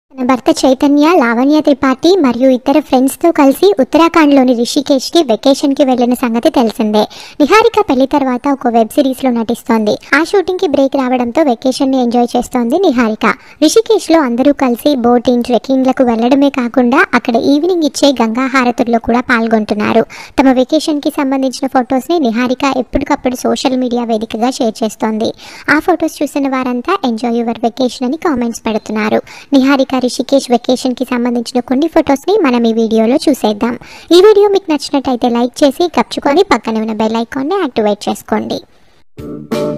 తన భర్త చైతన్య లావణ్య త్రిపాఠి మరియు ఇతర ఫ్రెండ్స్ తో కలిసి ఉత్తరాఖండ్లోని రిషికేష్ కి వెకేషన్ కి వెళ్లిన సంగతి తెలిసిందే నిహారిక పెళ్లి తర్వాత ఒక వెబ్ సిరీస్ లో నటిస్తోంది ఆ షూటింగ్ కి బ్రేక్ రావడంతో వెకేషన్ ని ఎంజాయ్ చేస్తోంది నిహారిక రిషికేష్ లో అందరూ కలిసి బోటింగ్ ట్రెక్కింగ్ లకు వెళ్లడమే కాకుండా అక్కడ ఈవినింగ్ ఇచ్చే గంగా హారతుల్లో కూడా పాల్గొంటున్నారు తమ వెకేషన్ కి సంబంధించిన ఫొటోస్ ని నిహారిక ఎప్పటికప్పుడు సోషల్ మీడియా వేదికగా షేర్ చేస్తోంది ఆ ఫొటోస్ చూసిన వారంతా ఎంజాయ్ యువర్ వెకేషన్ అని కామెంట్స్ పెడుతున్నారు నిహారిక రిషికేష్ వెకేషన్ కి సంబంధించిన కొన్ని ఫొటోస్ ని మనం ఈ వీడియోలో చూసేద్దాం ఈ వీడియో మీకు నచ్చినట్టయితే లైక్ చేసి గప్చుకొని పక్కనే ఉన్న బెల్ ఐకాన్ని యాక్టివేట్ చేసుకోండి